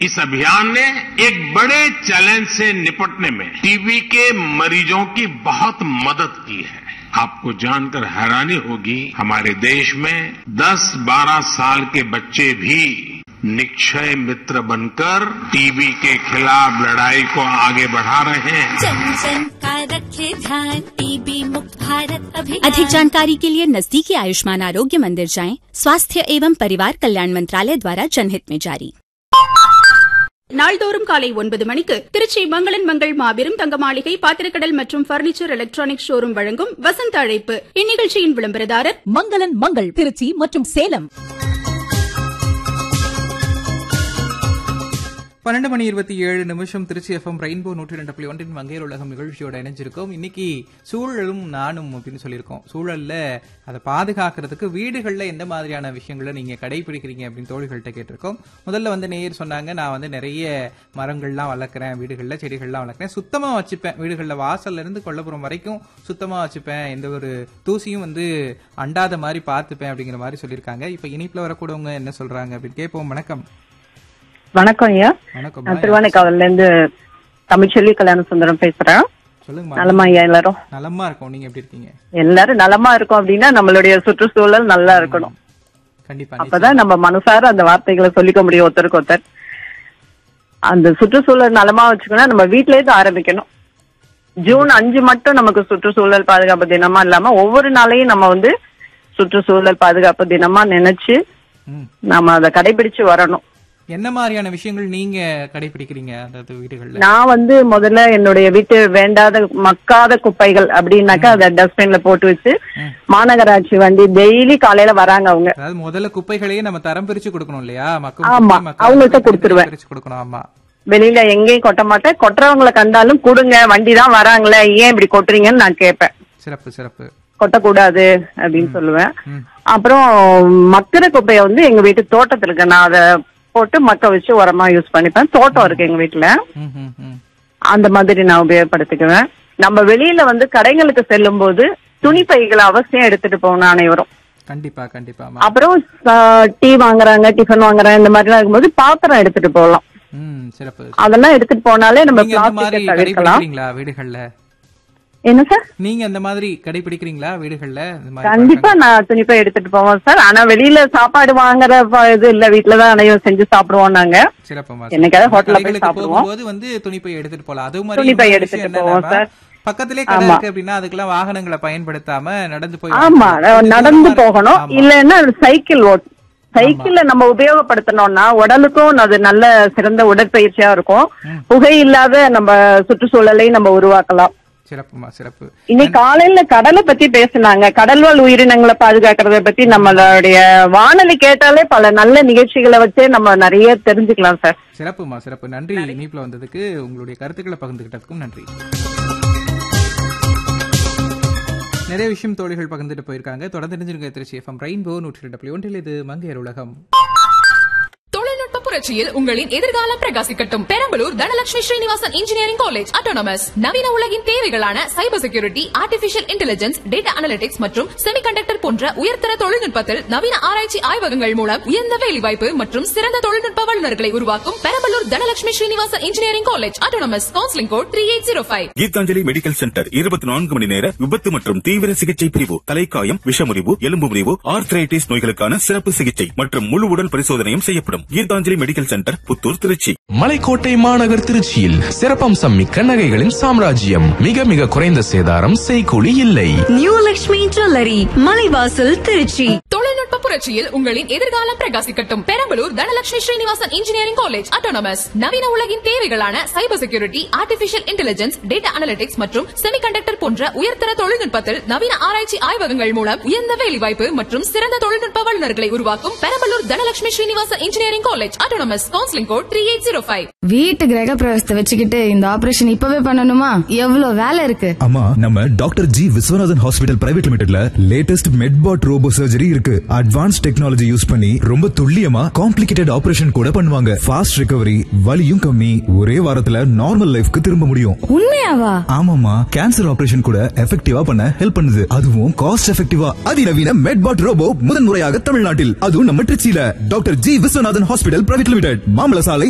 इस अभियान ने एक बड़े चैलेंज से निपटने में टीबी के मरीजों की बहुत मदद की है आपको जानकर हैरानी होगी हमारे देश में 10-12 साल के बच्चे भी निक्षय मित्र बनकर टीबी के खिलाफ लड़ाई को आगे बढ़ा रहे हैं जन जन का रखे ध्यान टीबी मुक्त भारत अभियान अधिक जानकारी के लिए नजदीकी आयुष्मान आरोग्य मंदिर जाएं स्वास्थ्य एवं परिवार कल्याण मंत्रालय द्वारा जनहित में जारी நாள்தோறும் காலை ஒன்பது மணிக்கு திருச்சி மங்களன் மங்கள் மாபெரும் தங்க மாளிகை பாத்திரக்கடல் மற்றும் பர்னிச்சர் எலக்ட்ரானிக் ஷோரூம் வழங்கும் வசந்த அழைப்பு இந்நிகழ்ச்சியின் விளம்பரதாரர் மங்களன் மங்கள் திருச்சி மற்றும் சேலம் பன்னெண்டு மணி இருபத்தி ஏழு நிமிஷம் திருச்சி எஃப்எம் ரெயின்போ நூற்றி ரெண்டு புள்ளி ஒன்றின் வங்கையர் உலகம் நிகழ்ச்சியோட இணைஞ்சிருக்கோம் இன்னைக்கு சூழலும் நானும் அப்படின்னு சொல்லியிருக்கோம் சூழல்ல அதை பாதுகாக்கிறதுக்கு வீடுகளில் எந்த மாதிரியான விஷயங்களை நீங்க கடைபிடிக்கிறீங்க அப்படின்னு தோழிகள்கிட்ட கேட்டிருக்கோம் முதல்ல வந்து நேயர் சொன்னாங்க நான் வந்து நிறைய மரங்கள்லாம் வளர்க்குறேன் வீடுகளில் செடிகள்லாம் வளர்க்குறேன் சுத்தமா வச்சுப்பேன் வீடுகளில் வாசல்ல இருந்து கொல்லப்புறம் வரைக்கும் சுத்தமா வச்சுப்பேன் எந்த ஒரு தூசியும் வந்து அண்டாத மாதிரி பார்த்துப்பேன் அப்படிங்கிற மாதிரி சொல்லியிருக்காங்க இப்போ இனிப்புல வரக்கூடியவங்க என்ன சொல்றாங்க அப்படின்னு கேட்போம் வணக்கம் வணக்கம் ஐயா வணக்கம் நான் திருவானைக்காவல்ல இருந்து தமிழ்ச்செல்வி கல்யாண சுந்தரம் பேசுறேன் சொல்லுங்க நலமா ஐயா எல்லாரும் நலமா இருக்கோம் நீங்க எப்படி இருக்கீங்க எல்லாரும் நலமா இருக்கும் அப்படின்னா நம்மளுடைய சுற்றுச்சூழல் நல்லா இருக்கணும் கண்டிப்பா அப்பதான் நம்ம மனசார அந்த வார்த்தைகளை சொல்லிக்க முடியும் ஒருத்தருக்கு ஒருத்தர் அந்த சுற்றுச்சூழல் நலமா வச்சுக்கணும் நம்ம வீட்ல இருந்து ஆரம்பிக்கணும் ஜூன் அஞ்சு மட்டும் நமக்கு சுற்றுச்சூழல் பாதுகாப்பு தினமா இல்லாம ஒவ்வொரு நாளையும் நம்ம வந்து சுற்றுச்சூழல் பாதுகாப்பு தினமா நினைச்சு ம். நாம அதை கடைபிடிச்சு வரணும் என்ன மாதிரியான விஷயங்கள் நீங்க கடைபிடிக்கிறீங்க அதாவது வீடுகள்ல நான் வந்து முதல்ல என்னுடைய வீட்டு வேண்டாத மக்காத குப்பைகள் அப்படின்னாக்கா அதை டஸ்ட்பின்ல போட்டு வச்சு மாநகராட்சி வண்டி டெய்லி காலையில வராங்க அவங்க அதாவது முதல்ல குப்பைகளையே நம்ம தரம் பிரிச்சு கொடுக்கணும் இல்லையா மக்கள் ஆமா, குப்பை, மக்காத அவங்கள்ட்ட குப்பை கொடுத்துருவேன். பிரிச்சு கொடுக்கணும் ஆமா வெளியில எங்கேயும் கொட்ட மாட்டேன் கொட்டுறவங்களை கண்டாலும் கொடுங்க வண்டி தான் வராங்களே ஏன் இப்படி கொட்டுறீங்கன்னு நான் கேட்பேன் சிறப்பு சிறப்பு கொட்டக்கூடாது அப்படின்னு சொல்லுவேன் ம். அப்புறம் மக்கிற குப்பையை வந்து எங்க வீட்டு தோட்டத்துல இருக்கு நான் அதை போட்டு மக்க வச்சு உரமா யூஸ் பண்ணிப்பேன் தோட்டம் இருக்கு எங்க வீட்டுல ம், ம், ம். அந்த மாதிரி நான் உபயோகப்படுத்திக்குவேன் நம்ம வெளியில வந்து கடைகளுக்கு செல்லும் போது துணி பைகளை அவசியம் எடுத்துட்டு போகணும் அனைவரும் கண்டிப்பா கண்டிப்பா ஆமா அப்புறம் டீ வாங்குறாங்க டிஃபன் வாங்குறாங்க இந்த மாதிரி இருக்கும்போது பாத்திரம் எடுத்துட்டு போகலாம் ம் சிறப்பு அதெல்லாம் எடுத்துட்டு போனாலே நம்ம நீங்க இந்த மாதிரி பிளாஸ்டிக்கை தவிர்க்கலாம் கடைபிடிக்கிறீங்களா வீடுகள்ல என்ன சார் நீங்க அந்த மாதிரி கடைபிடிக்கிறீங்களா வீடுகள்ல இந்த மாதிரி கண்டிப்பா நான் துணிப்பை எடுத்துட்டு போவோம் சார் ஆனா வெளியில சாப்பாடு வாங்குற ப- இது இல்ல வீட்டுலதான் அனைவரும் செஞ்சு சாப்பிடுவோம் நாங்க சிறப்புமா என்னைக்காவது hotel ல போய் கடைகளுக்கு சாப்பிடுவோம். போகும்போது வந்து துணிப்பை எடுத்துட்டு போலாம் அது மாதிரி துணிப்பை இன்னொரு எடுத்துட்டு விஷயம் போவோம் என்னன்னா, சார். பக்கத்திலே கடை ஆமா. இருக்கு அப்படின்னா அதுக்கெல்லாம் வாகனங்களை பயன்படுத்தாம நடந்து போய் ஆமா வாங்கலாம். கொஞ்சம் நடந்து தூரமா போகணும் இருக்கு. ஆமா. இல்லன்னா சைக்கிள் ஓட் சைக்கிள்ல நம்ம உபயோகப்படுத்தணும்னா உடலுக்கும் அது நல்ல சிறந்த உடற்பயிற்சியா இருக்கும் புகை இல்லாத நம்ம சுற்றுச்சூழலை நம்ம உருவாக்கலாம் சிறப்புமா சிறப்பு இன்னைக்கு காலையில கடலை பத்தி பேசுனாங்க கடல்வாழ் உயிரினங்களை பாதுகாக்கிறத பத்தி நம்மளுடைய வானொலி கேட்டாலே பல நல்ல நிகழ்ச்சிகளை வச்சே நம்ம நிறைய தெரிஞ்சுக்கலாம் சார் சிறப்புமா சிறப்பு நன்றி இனிப்புல வந்ததுக்கு உங்களுடைய கருத்துக்களை பகிர்ந்துகிட்டதுக்கும் நன்றி நிறைய விஷயம் தோழிகள் பகிர்ந்துட்டு போயிருக்காங்க தொடர்ந்து தெரிஞ்சிருக்க திருச்சி எஃப்எம் ரெயின்போ நூற்றி ரெண்டு புள்ளி ஒன்றில் இது மங்கையர் உலகம் தொழில்நுட்ப புரட்சியில் உங்களின் எதிர்காலம் பிரகாசிக்கட்டும் Perambalur Dhanalakshmi Srinivasan engineering college autonomous நவீன உலகின் தேவைகளான cyber security artificial intelligence data analytics மற்றும் செமிகண்டக்டர் போன்ற உயர்தர தொழில்நுட்பத்தில் நவீன ஆராய்ச்சி ஆய்வகங்கள் மூலம் உயர்ந்த வேலைவாய்ப்பு மற்றும் சிறந்த தொழில்நுட்ப வல்லுநர்களை உருவாக்கும் Perambalur Dhanalakshmi Srinivasan engineering college autonomous counselling code three eight zero five Geethanjali medical centre இருபத்தி நான்கு மணி நேர விபத்து மற்றும் தீவிர சிகிச்சை பிரிவு தலைக்காயம் விஷமுறிவு எலும்பு முறிவு ஆர்த்ரைட்டிஸ் நோய்களுக்கான சிறப்பு சிகிச்சை மற்றும் முழு உடல் பரிசோதனையும் செய்யப்படும் கீதாஞ்சலி மெடிக்கல் சென்டர் புத்தூர் திருச்சி மலைக்கோட்டை மாநகர் திருச்சியில் சிறப்பம்சம் மிக்க நகைகளின் சாம்ராஜ்யம் மிக மிக குறைந்த சேதாரம் செய்கூலி இல்லை நியூ லக்ஷ்மி ஜுவல்லரி மலைவாசல் திருச்சி தொழில்நுட்ப புரட்சியில் உங்களின் எதிர்காலம் பிரகாசிக்கட்டும் Perambalur Dhanalakshmi Srinivasan engineering college autonomous நவீன உலகின் தேவைகளான cyber security artificial intelligence data analytics மற்றும் செமிகண்டக்டர் போன்ற உயர்தர தொழில்நுட்பத்தில் நவீன ஆராய்ச்சி ஆய்வகங்கள் மூலம் உயர்ந்த வேலைவாய்ப்பு மற்றும் சிறந்த தொழில்நுட்ப வல்லுநர்களை உருவாக்கும் Perambalur Dhanalakshmi Srinivasan engineering college autonomous counselling code three eight zero five வீட்டு கிரக பிரவேசத்தை வச்சுக்கிட்டு இந்த ஆபரேஷன் இப்பவே பண்ணணுமா எவ்வளவு வேலை இருக்கு ஆமா நம்ம doctor G Viswanathan hospital private லிமிடெட்ல லேட்டஸ்ட் மெட்பாட் ரோபோ சர்ஜரி இருக்கு அட்வான்ஸ் டெக்னாலஜி யூஸ் பண்ணி ரொம்ப துல்லியமா காம்ப்ளிகேட்டட் ஆபரேஷன் கூட பண்ணுவாங்க ஃபாஸ்ட் ரிகவரி வலியும் கம்மி ஒரே வாரத்துல நார்மல் லைஃப்க்கு திரும்ப முடியும் உண்மையாவா ஆமாமா கேன்சர் ஆபரேஷன் கூட எஃபெக்டிவா பண்ண ஹெல்ப் பண்ணுது அதுவும் காஸ்ட் எஃபெக்டிவா அதிநவீன மெட்பாட் ரோபோ முதன்முறையாக தமிழ்நாட்டில் அதுவும் நம்ம திருச்சியில doctor G Viswanathan hospital private limited மாமல சாலை